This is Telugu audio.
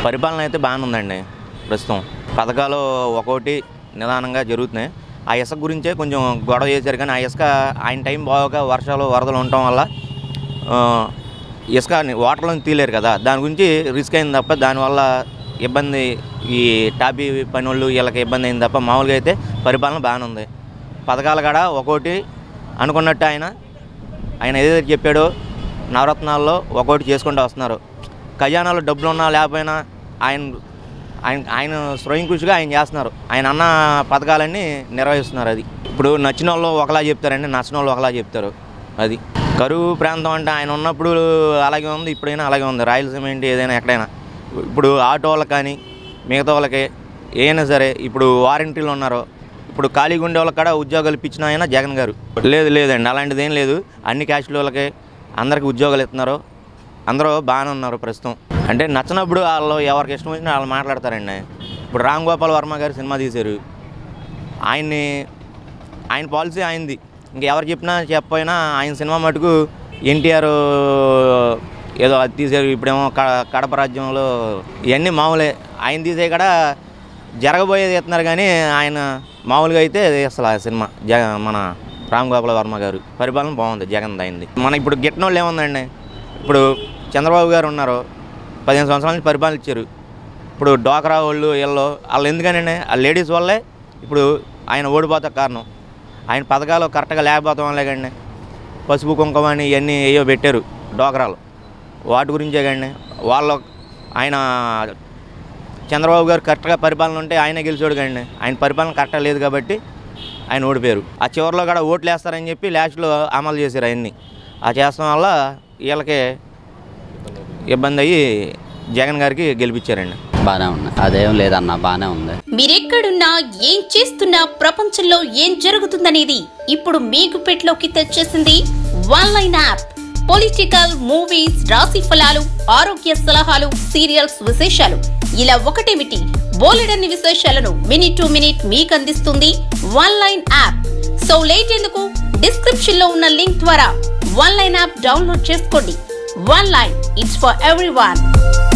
పరిపాలన అయితే బాగానే ఉందండి ప్రస్తుతం పథకాలు ఒక్కోటి నిదానంగా జరుగుతున్నాయి ఆ ఇసుక గురించే కొంచెం గొడవ చేశారు కానీ ఆ ఇసుక ఆయన టైం బాగోక వర్షాలు వరదలు ఉండటం వల్ల ఆ, ఇసుక వాటర్లో తీయలేరు కదా దాని గురించి రిస్క్ అయింది తప్ప దానివల్ల ఇబ్బంది ఈ టాపీ పని వాళ్ళు వీళ్ళకి ఇబ్బంది అయింది తప్ప మామూలుగా అయితే పరిపాలన బాగానే ఉంది పథకాలు కూడా ఒక్కోటి అనుకున్నట్టు ఆయన ఆయన ఏదైతే చెప్పాడో నవరత్నాల్లో ఒక్కోటి చేసుకుంటూ వస్తున్నారు ఖజానాలో డబ్బులు ఉన్నా లేకపోయినా ఆయన ఆయన ఆయన స్వయం కృషిగా ఆయన చేస్తున్నారు ఆయన అన్న పథకాలన్నీ నిర్వహిస్తున్నారు అది ఇప్పుడు నచ్చిన వాళ్ళు ఒకలా చెప్తారండి నచ్చిన వాళ్ళు ఒకలా చెప్తారు అది కరువు ప్రాంతం అంటే ఆయన ఉన్నప్పుడు అలాగే ఉంది ఇప్పుడైనా అలాగే ఉంది రాయలసీమ ఏంటి ఏదైనా ఎక్కడైనా ఇప్పుడు ఆటో వాళ్ళకి కానీ మిగతా వాళ్ళకి ఏమైనా సరే ఇప్పుడు వారంటీలు ఉన్నారు ఇప్పుడు ఖాళీగా ఉండే వాళ్ళకి కూడా ఉద్యోగాలు ఇప్పించిన ఆయన జగన్ గారు లేదు లేదండి అలాంటిది ఏం లేదు అన్ని క్యాస్టుల వాళ్ళకి అందరికి ఉద్యోగాలు ఇస్తున్నారు అందరూ బాగానే ఉన్నారు ప్రస్తుతం అంటే నచ్చినప్పుడు వాళ్ళు ఎవరికి ఇష్టం వచ్చినా వాళ్ళు మాట్లాడతారండి ఇప్పుడు రామ్ గోపాల్ వర్మ గారు సినిమా తీశారు ఆయన్ని ఆయన పాలసీ ఆయనది ఇంకెవరు చెప్పినా చెప్పపోయినా ఆయన సినిమా మటుకు ఎన్టీఆర్ ఏదో అది తీశారు ఇప్పుడేమో క- కడప రాజ్యంలో ఇవన్నీ మామూలే ఆయన తీసే కూడా జరగబోయేది ఎత్తున్నారు కానీ ఆయన మామూలుగా అయితే అసలు ఆ సినిమా జగ మన రామ్ గోపాల్ వర్మ గారు పరిపాలన బాగుంది జగన్ అయింది మన ఇప్పుడు గిట్టనోళ్ళు ఏముందండి ఇప్పుడు చంద్రబాబు గారు ఉన్నారు పదిహేను సంవత్సరాల నుంచి పరిపాలన ఇచ్చారు ఇప్పుడు డోకరా వాళ్ళు వీళ్ళు వాళ్ళు ఎందుకనండి ఆ లేడీస్ వల్లే ఇప్పుడు ఆయన ఓడిపోతా కారణం ఆయన పథకాలు కరెక్ట్గా లేకపోవడం వల్లే కండి పసుపు కుంకుమ అని ఇవన్నీ ఏయో పెట్టారు డోకరాలు వాటి గురించే కండి వాళ్ళ ఆయన చంద్రబాబు గారు కరెక్ట్గా పరిపాలన ఉంటే ఆయనే గెలిచాడు కండి ఆయన పరిపాలన కరెక్ట్గా లేదు కాబట్టి ఆయన ఓడిపోయారు ఆ చివరిలో కూడా ఓట్లు వేస్తారని చెప్పి లాస్ట్లో అమలు చేశారు అవన్నీ ఆ చేస్తాం వల్ల వీళ్ళకి ఇబ్బంది అయ్యి జగన్ గారికి గెలిపించారండి బాగానే ఉంది అదేం లేదన్న బాగానే ఉంది మీరెక్కడున్నా ఏం చేస్తున్నా ప్రపంచంలో ఏం జరుగుతుందనేది ఇప్పుడు మీకు పెట్లోకి తెచ్చేసింది one line app political movies రాశి ఫలాలు ఆరోగ్య సలహాలు సీరియల్స్ విశేషాలు ఇలా ఒకటేమిటి బోలెడన్ని విశేషాలను మినిట్ టు మినిట్ మీకు అందిస్తుంది one line app so late ఎందుకు డిస్క్రిప్షన్ లో ఉన్న లింక్ ద్వారా వన్ లైన్ యాప్ డౌన్లోడ్ చేసుకోండి one line it's for every